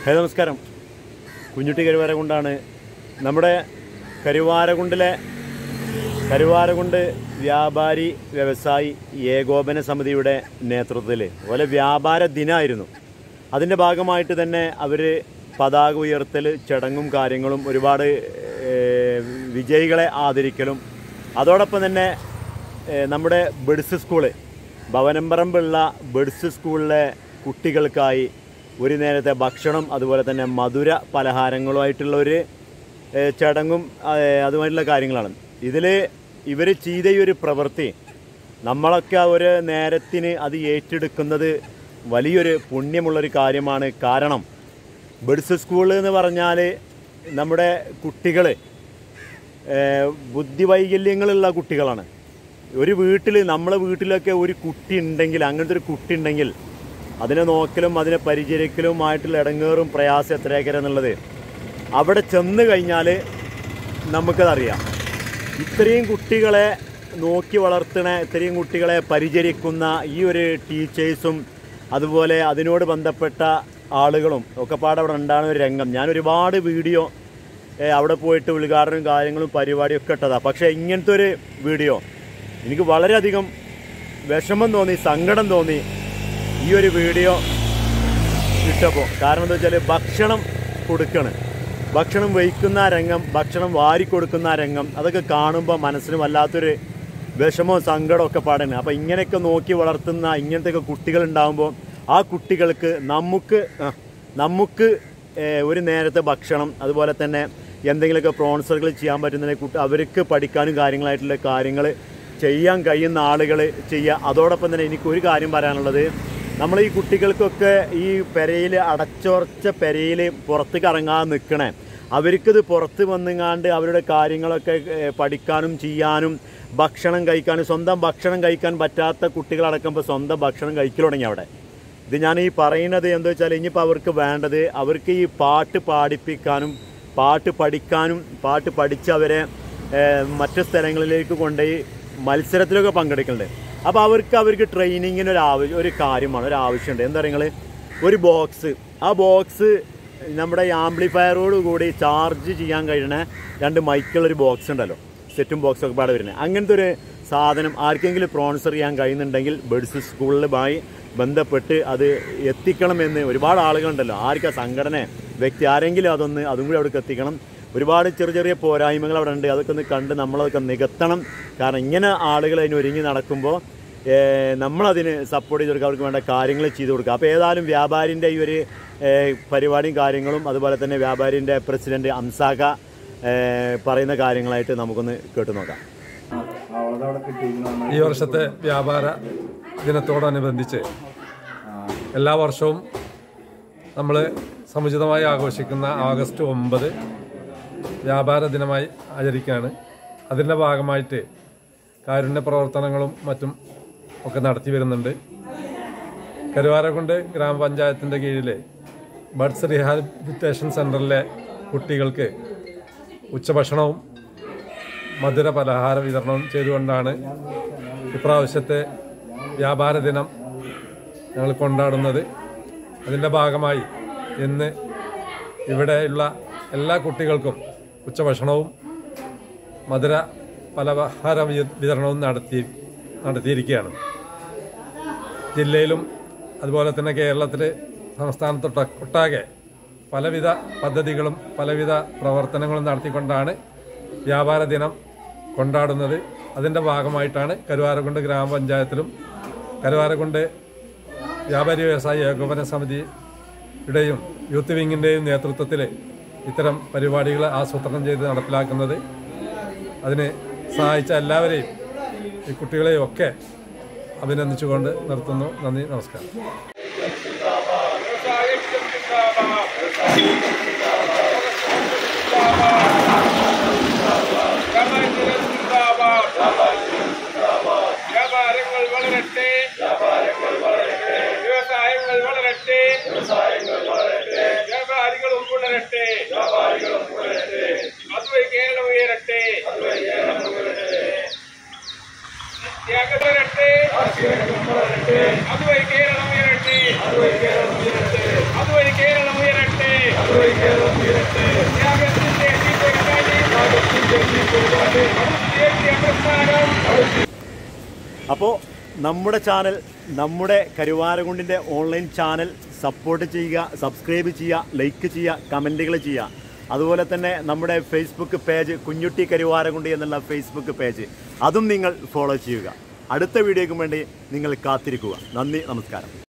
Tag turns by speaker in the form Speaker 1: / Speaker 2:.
Speaker 1: ഹേ നമസ്കാരം കുഞ്ഞുട്ടി കരുവാരകുണ്ടാണ് നമ്മുടെ കരുവാരകുണ്ടിലെ കരുവാരകുണ്ട് വ്യാപാരി വ്യവസായി ഏകോപന സമിതിയുടെ നേതൃത്വത്തിൽ അതുപോലെ വ്യാപാര ദിനമായിരുന്നു അതിൻ്റെ ഭാഗമായിട്ട് തന്നെ അവർ പതാക ഉയർത്തൽ ചടങ്ങും കാര്യങ്ങളും ഒരുപാട് ഏഹ്, വിജയികളെ ആദരിക്കലും അതോടൊപ്പം തന്നെ ഏഹ്, നമ്മുടെ ബെഡ്സ് സ്കൂള് ഭവനമ്പറമ്പുള്ള ബെഡ്സ് സ്കൂളിലെ കുട്ടികൾക്കായി ഒരു നേരത്തെ ഭക്ഷണം അതുപോലെ തന്നെ മധുര പലഹാരങ്ങളുമായിട്ടുള്ള ഒരു ഏഹ്, ചടങ്ങും ഏഹ്, അതുമായിട്ടുള്ള കാര്യങ്ങളാണ് ഇതിൽ ഇവർ ചെയ്ത ഈ ഒരു പ്രവൃത്തി നമ്മളൊക്കെ ആ ഒരു നേരത്തിന് അത് ഏറ്റെടുക്കുന്നത് വലിയൊരു പുണ്യമുള്ളൊരു കാര്യമാണ് കാരണം ബെഡ്സ് സ്കൂൾ എന്ന് പറഞ്ഞാൽ നമ്മുടെ കുട്ടികൾ ബുദ്ധിവൈകല്യങ്ങളുള്ള കുട്ടികളാണ് ഒരു വീട്ടിൽ നമ്മളെ വീട്ടിലൊക്കെ ഒരു കുട്ടി ഉണ്ടെങ്കിൽ അങ്ങനത്തെ ഒരു കുട്ടി ഉണ്ടെങ്കിൽ അതിനെ നോക്കലും അതിനെ പരിചരിക്കലുമായിട്ടുള്ള ഇടങ്ങേറും പ്രയാസം എത്രയൊക്കെ എന്നുള്ളത് അവിടെ ചെന്ന് കഴിഞ്ഞാൽ നമുക്കതറിയാം ഇത്രയും കുട്ടികളെ നോക്കി വളർത്തണ ഇത്രയും കുട്ടികളെ പരിചരിക്കുന്ന ഈ ഒരു ടീച്ചേഴ്സും അതുപോലെ അതിനോട് ബന്ധപ്പെട്ട ആളുകളും ഒക്കെ പാടെ അവിടെ ഉണ്ടാകുന്ന ഒരു രംഗം ഞാൻ ഒരുപാട് വീഡിയോ ഏ, അവിടെ പോയിട്ട് ഉദ്ഘാടനവും കാര്യങ്ങളും പരിപാടിയും ഒക്കെ ഇട്ടതാണ് പക്ഷേ ഇങ്ങനത്തെ ഒരു വീഡിയോ എനിക്ക് വളരെയധികം വിഷമം തോന്നി സങ്കടം തോന്നി ഈ ഒരു വീഡിയോ ഇട്ടപ്പോൾ കാരണം എന്താ വെച്ചാൽ ഭക്ഷണം കൊടുക്കണ് ഭക്ഷണം വഹിക്കുന്ന ആ രംഗം ഭക്ഷണം വാരിക്കൊടുക്കുന്ന ആ രംഗം അതൊക്കെ കാണുമ്പോൾ മനസ്സിന് വല്ലാത്തൊരു വിഷമവും സങ്കടവും ഒക്കെ പാടാണ് അപ്പോൾ ഇങ്ങനെയൊക്കെ നോക്കി വളർത്തുന്ന ഇങ്ങനത്തെയൊക്കെ കുട്ടികൾ ഉണ്ടാകുമ്പോൾ ആ കുട്ടികൾക്ക് നമുക്ക് ആ, നമുക്ക് ഏഹ്, ഒരു നേരത്തെ ഭക്ഷണം അതുപോലെ തന്നെ എന്തെങ്കിലുമൊക്കെ പ്രോൺസറുകൾ ചെയ്യാൻ പറ്റുന്ന കുട്ടി അവർക്ക് പഠിക്കാനും കാര്യങ്ങളായിട്ടുള്ള കാര്യങ്ങൾ ചെയ്യാൻ കഴിയുന്ന ആളുകൾ ചെയ്യുക അതോടൊപ്പം തന്നെ എനിക്ക് ഒരു കാര്യം പറയാനുള്ളത് നമ്മൾ ഈ കുട്ടികൾക്കൊക്കെ ഈ പെരയിൽ അടച്ചുറച്ച പെരയിൽ പുറത്തേക്ക് ഇറങ്ങാതെ നിൽക്കണേ അവർക്കിത് പുറത്ത് വന്നുങ്ങാണ്ട് അവരുടെ കാര്യങ്ങളൊക്കെ ഏഹ്, പഠിക്കാനും ചെയ്യാനും ഭക്ഷണം കഴിക്കാനും സ്വന്തം ഭക്ഷണം കഴിക്കാൻ പറ്റാത്ത കുട്ടികളടക്കം ഇപ്പോൾ സ്വന്തം ഭക്ഷണം കഴിക്കൽ തുടങ്ങി അവിടെ ഇത് ഞാൻ ഈ പറയുന്നത് എന്താ വെച്ചാൽ ഇനിയിപ്പോൾ അവർക്ക് വേണ്ടത് അവർക്ക് ഈ പാട്ട് പാടിപ്പിക്കാനും പാട്ട് പഠിക്കാനും പാട്ട് പഠിച്ച് അവരെ ഏഹ്, മറ്റ് സ്ഥലങ്ങളിലേക്ക് കൊണ്ടുപോയി മത്സരത്തിലൊക്കെ പങ്കെടുക്കുന്നുണ്ട് അപ്പോൾ അവർക്ക് അവർക്ക് ട്രെയിനിങ്ങിന് ഒരു ആവശ്യം ഒരു കാര്യമാണ് ഒരു ആവശ്യമുണ്ട് എന്താ പറയുക ഒരു ബോക്സ് ആ ബോക്സ് നമ്മുടെ ഈ ആംപ്ലിഫയറോട് കൂടി ചാർജ് ചെയ്യാൻ കഴിയണ രണ്ട് മൈക്കുള്ള ഒരു ബോക്സ് ഉണ്ടല്ലോ സെറ്റും ബോക്സും ഒക്കെ പാടെ വരുന്നത് അങ്ങനത്തെ ഒരു സാധനം ആർക്കെങ്കിലും സ്പോൺസർ ചെയ്യാൻ കഴിയുന്നുണ്ടെങ്കിൽ ബെഡ്സ് സ്കൂളിലുമായി ബന്ധപ്പെട്ട് അത് എത്തിക്കണമെന്ന് ഒരുപാട് ആളുകളുണ്ടല്ലോ ആർക്കാ സംഘടന വ്യക്തി ആരെങ്കിലും അതൊന്ന് അതും കൂടി അവിടേക്ക് എത്തിക്കണം ഒരുപാട് ചെറിയ ചെറിയ പോരായ്മകൾ അവിടെ ഉണ്ട് അതൊക്കെ ഒന്ന് കണ്ട് നമ്മളതൊക്കെ നികത്തണം കാരണം ഇങ്ങനെ ആളുകൾ അതിന് ഒരുങ്ങി നടക്കുമ്പോൾ ഏഹ്, നമ്മളതിന് സപ്പോർട്ട് ചെയ്ത് കൊടുക്കുക അവർക്ക് വേണ്ട കാര്യങ്ങൾ ചെയ്തു കൊടുക്കുക അപ്പോൾ ഏതായാലും വ്യാപാരിൻ്റെ ഈ ഒരു ഏഹ്, പരിപാടിയും കാര്യങ്ങളും അതുപോലെ തന്നെ വ്യാപാരിൻ്റെ പ്രസിഡന്റ് അംസാഖ ഏഹ്, പറയുന്ന കാര്യങ്ങളായിട്ട് നമുക്കൊന്ന് കേട്ടു നോക്കാം
Speaker 2: ഈ വർഷത്തെ വ്യാപാര ദിനത്തോടനുബന്ധിച്ച് എല്ലാ വർഷവും നമ്മൾ സമുചിതമായി ആഘോഷിക്കുന്ന ആഗസ്റ്റ് ഒമ്പത് വ്യാപാര ദിനമായി ആചരിക്കുകയാണ് അതിൻ്റെ ഭാഗമായിട്ട് കാരുണ്യ പ്രവർത്തനങ്ങളും മറ്റും ഒക്കെ നടത്തി വരുന്നുണ്ട് കരുവാരക്കുണ്ട് ഗ്രാമപഞ്ചായത്തിൻ്റെ കീഴിൽ ബഡ്സ് റീഹാബിലിറ്റേഷൻ സെൻറ്ററിലെ കുട്ടികൾക്ക് ഉച്ചഭക്ഷണവും മധുര പലഹാര വിതരണം ചെയ്തുകൊണ്ടാണ് ഇപ്രാവശ്യത്തെ വ്യാപാര ദിനം ഞങ്ങൾ കൊണ്ടാടുന്നത് അതിൻ്റെ ഭാഗമായി ഇന്ന് ഇവിടെയുള്ള എല്ലാ കുട്ടികൾക്കും ഉച്ചഭക്ഷണവും മധുര പലഹാര വി- വിതരണവും നടത്തി നടത്തിയിരിക്കുകയാണ് ജില്ലയിലും അതുപോലെ തന്നെ കേരളത്തിൽ സംസ്ഥാനത്തൊട്ട ഒട്ടാകെ പലവിധ പദ്ധതികളും പലവിധ പ്രവർത്തനങ്ങളും നടത്തിക്കൊണ്ടാണ് വ്യാപാര ദിനം കൊണ്ടാടുന്നത് അതിൻ്റെ ഭാഗമായിട്ടാണ് കരുവാരക്കുണ്ട് ഗ്രാമപഞ്ചായത്തിലും കരുവാരക്കുണ്ട് വ്യാപാരി വ്യവസായ ഏകോപന സമിതിയുടെയും യൂത്ത് വിങ്ങിൻ്റെയും നേതൃത്വത്തിൽ ഇത്തരം പരിപാടികൾ ആസൂത്രണം ചെയ്ത് നടപ്പിലാക്കുന്നത് അതിന് സഹായിച്ച എല്ലാവരെയും ഈ കുട്ടികളെയും ഒക്കെ അഭിനന്ദിച്ചുകൊണ്ട് നിർത്തുന്നു നന്ദി നമസ്കാരം
Speaker 3: വ്യാപാരങ്ങൾ വളരട്ടെ വ്യവസായങ്ങൾ വളരട്ടെ വ്യാപാരികളും വളരട്ടെ അതുവഴി കേരളം ഉയരട്ടെ ത്യാഗം വളരട്ടെ അതുവഴി കേരളം ഉയരട്ടെ അതുവഴി കേരളം ഉയരട്ടെ ത്യാഗത്തിന്റെ അടിപൊളി ദേശീയ പ്രസ്ഥാനം
Speaker 1: അപ്പോൾ നമ്മുടെ ചാനൽ നമ്മുടെ കരുവാരകുണ്ടിൻ്റെ ഓൺലൈൻ ചാനൽ സപ്പോർട്ട് ചെയ്യുക സബ്സ്ക്രൈബ് ചെയ്യുക ലൈക്ക് ചെയ്യുക കമൻറ്റുകൾ ചെയ്യുക അതുപോലെ തന്നെ നമ്മുടെ ഫേസ്ബുക്ക് പേജ് കുഞ്ഞുട്ടി കരുവാരകുണ്ടി എന്നുള്ള ഫേസ്ബുക്ക് പേജ് അതും നിങ്ങൾ ഫോളോ ചെയ്യുക അടുത്ത വീഡിയോയ്ക്ക് വേണ്ടി നിങ്ങൾ കാത്തിരിക്കുക നന്ദി നമസ്കാരം